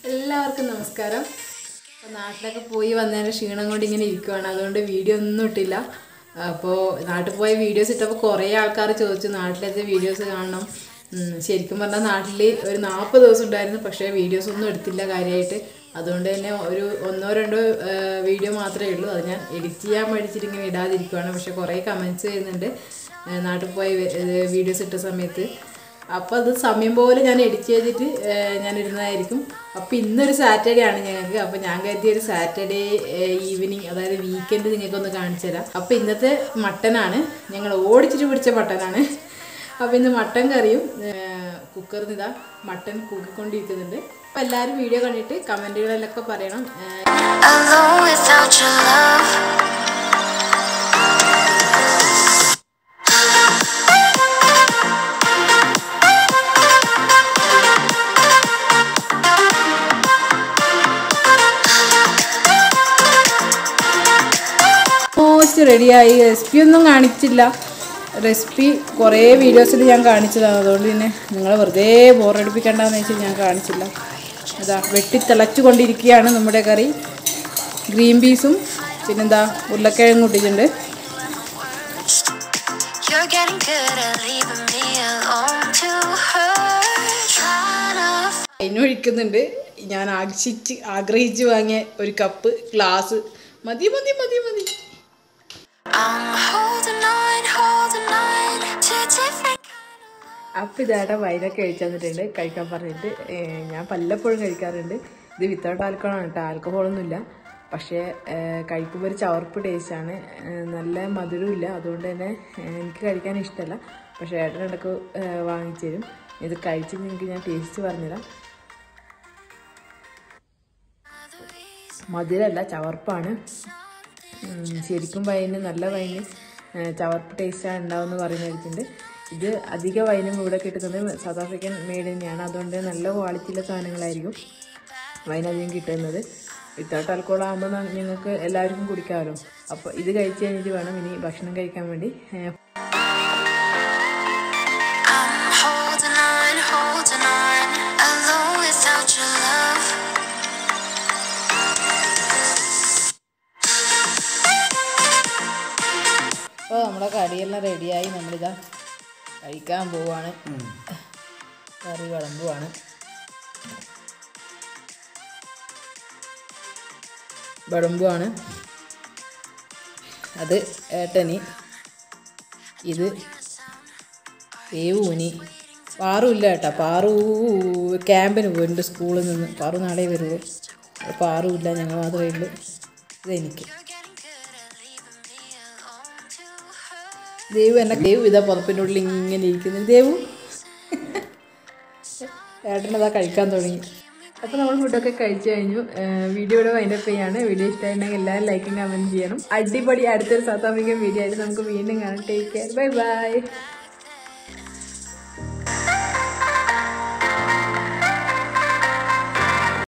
എല്ലാവർക്കും നമസ്കാരം അപ്പോൾ നാട്ടിലൊക്കെ പോയി വന്നതിന് ക്ഷീണം കൊണ്ട് ഇങ്ങനെ ഇരിക്കുവാണ് അതുകൊണ്ട് വീഡിയോ ഒന്നും ഇട്ടില്ല അപ്പോൾ നാട്ടിൽ പോയ വീഡിയോസ് ഇട്ടപ്പോൾ കുറേ ആൾക്കാർ ചോദിച്ചു നാട്ടിലത്തെ വീഡിയോസ് കാണണം ഉം, ശരിക്കും പറഞ്ഞാൽ നാട്ടിൽ ഒരു നാൽപ്പത് ദിവസം ഉണ്ടായിരുന്നു പക്ഷേ വീഡിയോസ് ഒന്നും എടുത്തില്ല കാര്യമായിട്ട് അതുകൊണ്ട് തന്നെ ഒരു ഒന്നോ രണ്ടോ വീഡിയോ മാത്രമേ ഉള്ളൂ അത് ഞാൻ എഡിറ്റ് ചെയ്യാൻ പഠിച്ചിട്ട് ഇങ്ങനെ ഇടാതിരിക്കുവാണ് പക്ഷേ കുറേ കമൻറ്റ്സ് വരുന്നുണ്ട് ഏഹ് നാട്ടിൽ പോയി വീഡിയോസ് ഇട്ട സമയത്ത് അപ്പോൾ അത് സമയം പോലെ ഞാൻ എഡിറ്റ് ചെയ്തിട്ട് ഏഹ് ഞാൻ ഇടുന്നതായിരിക്കും അപ്പോൾ ഇന്നൊരു സാറ്റർഡേ ആണ് ഞങ്ങൾക്ക് അപ്പോൾ ഞാൻ കരുതിയ ഒരു സാറ്റർഡേ ഈവനിങ് അതായത് വീക്കെൻഡ് നിങ്ങൾക്കൊന്ന് കാണിച്ചു തരാം അപ്പോൾ ഇന്നത്തെ മട്ടനാണ് ഞങ്ങൾ ഓടിച്ചിട്ട് പിടിച്ച മട്ടനാണ് അപ്പോൾ ഇന്ന് മട്ടൻ കറിയും കുക്കറിൽ ഇതാ മട്ടൻ കൂക്കിക്കൊണ്ടിരിക്കുന്നുണ്ട് അപ്പോൾ എല്ലാവരും വീഡിയോ കണ്ടിട്ട് കമൻറ്റുകളിലൊക്കെ പറയണം ഏഹ് Alone without your love. Almost റെഡിയായി റെസിപ്പി ഒന്നും കാണിച്ചില്ല റെസിപ്പി കുറേ വീഡിയോസിൽ ഞാൻ കാണിച്ചതാണ് അതുകൊണ്ട് പിന്നെ നിങ്ങളെ വെറുതെ ബോറടിപ്പിക്കണ്ടെന്ന് വെച്ചാൽ ഞാൻ കാണിച്ചില്ല അതാ വെട്ടി തിളച്ചു കൊണ്ടിരിക്കുകയാണ് നമ്മുടെ കറി ഗ്രീൻ പീസും പിന്നെന്താ ഉരുളക്കിഴങ്ങ് കൂട്ടിയിട്ടുണ്ട് You're getting good at leaving me alone to hurt. Trying to അതിനൊഴിക്കുന്നുണ്ട് ഞാൻ ആഗ്രഹിച്ച് ആഗ്രഹിച്ച് വാങ്ങിയ ഒരു കപ്പ് ഗ്ലാസ് മതി മതി മതി മതി I'm holding on, holding on to different kind of അപ്പം ഇതായിട്ട് വൈനൊക്കെ കഴിച്ചു തന്നിട്ടുണ്ട് കഴിക്കാൻ പറഞ്ഞിട്ട് ഏഹ് ഞാൻ പലപ്പോഴും കഴിക്കാറുണ്ട് ഇത് വിത്തൗട്ട് ആൽക്കഹോളാണ് കേട്ടോ ആൽക്കഹോളൊന്നുമില്ല പക്ഷേ ഏഹ് കഴിക്കുമ്പോൾ ഒരു ചവർപ്പ് ടേസ്റ്റാണ് നല്ല മധുരമില്ല അതുകൊണ്ട് തന്നെ ഏഹ് എനിക്ക് കഴിക്കാൻ ഇഷ്ടമല്ല പക്ഷേ ഏട്ടൻ ഇടയ്ക്ക് ഏഹ് വാങ്ങിച്ചു തരും ഇത് കഴിച്ച് നിങ്ങൾക്ക് ഞാൻ ടേസ്റ്റ് പറഞ്ഞുതരാം മധുരമല്ല ചവർപ്പാണ് ഉം, ശരിക്കും വൈന് നല്ല വൈന് ഏഹ് ചവർപ്പ് ടേസ്റ്റാണ് ഉണ്ടാവുമെന്ന് പറയുന്ന കേട്ടിട്ടുണ്ട് ഇത് അധിക വൈനും ഇവിടെ കിട്ടുന്നത് സൗത്ത് ആഫ്രിക്കൻ മെയ്ഡ് തന്നെയാണ് അതുകൊണ്ട് നല്ല ക്വാളിറ്റിയുള്ള സാധനങ്ങളായിരിക്കും വൈൻ അധികം കിട്ടുന്നത് വിത്തൗട്ട് ആൽക്കോൾ ആകുമ്പോൾ ഞങ്ങൾക്ക് എല്ലാവർക്കും കുടിക്കാമല്ലോ അപ്പോൾ ഇത് കഴിച്ച് കഴിഞ്ഞിട്ട് വേണം ഇനി ഭക്ഷണം കഴിക്കാൻ വേണ്ടി ഏഹ് I'm holding on, holding on, alone without your love. അപ്പോൾ നമ്മുടെ കറിയെല്ലാം റെഡിയായി നമ്മളിതാ കഴിക്കാൻ പോവാണ് കറി വിളമ്പുവാണ് വിളമ്പുവാണ് അത് ഏട്ടനി ഇത് ഏവൂനി പാറു ഇല്ല കേട്ടോ പാറു ക്യാമ്പിന് പോയിട്ടുണ്ട് സ്കൂളിൽ നിന്ന് പാറു നാളെ വരുള്ളൂ പാറു ഇല്ല ഞങ്ങൾ മാത്രമേ ഉള്ളൂ ഇതെനിക്ക് ദേവു എന്നെ ദേവു ഇതാ പുറപ്പിൻ്റെ ഉള്ളിൽ ഇങ്ങനെ ഇരിക്കുന്നു ദേവു ഏട്ടനതാ കഴിക്കാൻ തുടങ്ങി അപ്പോൾ നമ്മൾ ഫുഡൊക്കെ കഴിച്ചു കഴിഞ്ഞു വീഡിയോ ഇവിടെ വൈൻഡപ്പ് ചെയ്യാണ് വീഡിയോ ഇഷ്ടമായിട്ടുണ്ടെങ്കിൽ എല്ലാവരും ലൈക്കും കമൻറ്റ് ചെയ്യണം അടിപൊളി അടുത്തൊരു സൗത്ത് ആഫ്രിക്കൻ വീഡിയോ ആയിട്ട് നമുക്ക് വീണ്ടും കാണാം ടേക്ക് കെയർ ബൈ ബൈ